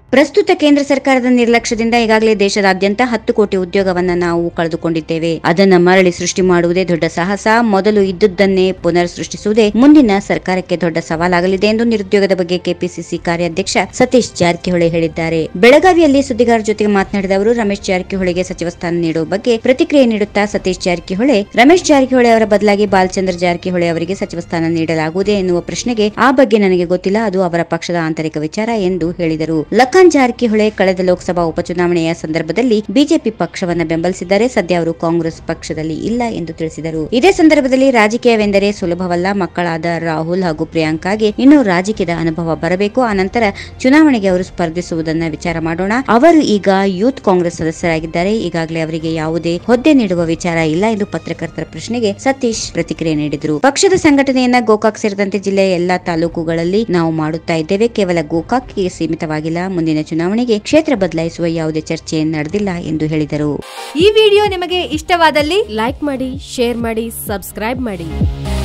ಪ್ರಸ್ತುತ ಕೇಂದ್ರ ಸರ್ಕಾರದ ನಿರ್ಲಕ್ಷ್ಯದಿಂದ ಈಗಾಗಲೇ ದೇಶದಾದ್ಯಂತ ಹತ್ತು ಕೋಟಿ ಉದ್ಯೋಗವನ್ನ ನಾವು ಕಳೆದುಕೊಂಡಿದ್ದೇವೆ ಅದನ್ನ ಮರಳಿ ಸೃಷ್ಟಿ ಮಾಡುವುದೇ ದೊಡ್ಡ ಸಾಹಸ ಮೊದಲು ಇದ್ದುದನ್ನೇ ಪುನರ್ ಸೃಷ್ಟಿಸುವುದೇ ಮುಂದಿನ ಸರ್ಕಾರಕ್ಕೆ ದೊಡ್ಡ ಸವಾಲಾಗಲಿದೆ ಎಂದು ನಿರುದ್ಯೋಗದ ಬಗ್ಗೆ ಕೆಪಿಸಿಸಿ ಕಾರ್ಯಾಧ್ಯಕ್ಷ ಸತೀಶ್ ಜಾರಕಿಹೊಳಿ ಹೇಳಿದ್ದಾರೆ ಬೆಳಗಾವಿಯಲ್ಲಿ ಸುದ್ದಿಗಾರರ ಜೊತೆಗೆ ಮಾತನಾಡಿದ ಅವರು ರಮೇಶ್ ಜಾರಕಿಹೊಳಿಗೆ ಸಚಿವ ಸ್ಥಾನ ನೀಡುವ ಬಗ್ಗೆ ಪ್ರತಿಕ್ರಿಯೆ ನೀಡುತ್ತಾ ಸತೀಶ್ ಜಾರಕಿಹೊಳಿ ರಮೇಶ್ ಜಾರಕಿಹೊಳಿ ಅವರ ಬದಲಾಗಿ ಬಾಲಚಂದ್ರ ಜಾರಕಿಹೊಳಿ ಅವರಿಗೆ ಸಚಿವ ಸ್ಥಾನ ನೀಡಲಾಗುವುದೇ ಎನ್ನುವ ಪ್ರಶ್ನೆಗೆ ಆ ಬಗ್ಗೆ ನನಗೆ ಗೊತ್ತಿಲ್ಲ ಅದು ಅವರ ಪಕ್ಷದ ಆಂತರಿಕ ವಿಚಾರ ಎಂದು ಹೇಳಿದರು ಲಖನ್ ಜಾರಕಿಹೊಳಿ ಕಳೆದ ಲೋಕಸಭಾ ಉಪಚುನಾವಣೆಯ ಸಂದರ್ಭದಲ್ಲಿ ಬಿಜೆಪಿ ಪಕ್ಷವನ್ನ ಬೆಂಬಲಿಸಿದ್ದಾರೆ ಸದ್ಯ ಅವರು ಕಾಂಗ್ರೆಸ್ ಪಕ್ಷದಲ್ಲಿ ಇಲ್ಲ ಎಂದು ತಿಳಿಸಿದರು ಇದೇ ಸಂದರ್ಭದಲ್ಲಿ ರಾಜಕೀಯವೆಂದರೆ ಸುಲಭವಲ್ಲ ಮಕ್ಕಳಾದ ರಾಹುಲ್ ಹಾಗೂ ಪ್ರಿಯಾಂಕಾಗೆ ಇನ್ನೂ ರಾಜಕೀಯದ ಅನುಭವ ಬರಬೇಕು ಆನಂತರ ಚುನಾವಣೆಗೆ ಅವರು ಸ್ಪರ್ಧಿಸುವುದನ್ನ ವಿಚಾರ ಮಾಡೋಣ ಅವರು ಈಗ ಯೂತ್ ಕಾಂಗ್ರೆಸ್ ಸದಸ್ಯರಾಗಿದ್ದಾರೆ ಈಗಾಗಲೇ ಅವರಿಗೆ ಯಾವುದೇ ಹುದ್ದೆ ನೀಡುವ ವಿಚಾರ ಇಲ್ಲ ಎಂದು ಪತ್ರಕರ್ತರ ಪ್ರಶ್ನೆಗೆ ಸತೀಶ್ ಪ್ರತಿಕ್ರಿಯೆ ನೀಡಿದರು ಪಕ್ಷದ ಸಂಘಟನೆಯನ್ನ ಗೋಕಾಕ್ ಸೇರಿದಂತೆ ಜಿಲ್ಲೆಯ ಎಲ್ಲಾ ತಾಲೂಕುಗಳಲ್ಲಿ ನಾವು ಮಾಡುತ್ತಾ ಇದ್ದೇವೆ ಕೇವಲ ಗೋಕಾಕ್ಗೆ ಸೀಮಿತವಾಗಿಲ್ಲ ಮುಂದಿನ ಚುನಾವಣೆಗೆ ಕ್ಷೇತ್ರ ಬದಲಾಯಿಸುವ ಯಾವುದೇ ಚರ್ಚೆ ನಡೆದಿಲ್ಲ ಎಂದು ಹೇಳಿದರು ಈ ವಿಡಿಯೋ ನಿಮಗೆ ಇಷ್ಟವಾದಲ್ಲಿ ಲೈಕ್ ಮಾಡಿ ಶೇರ್ ಮಾಡಿ ಸಬ್ಸ್ಕ್ರೈಬ್ ಮಾಡಿ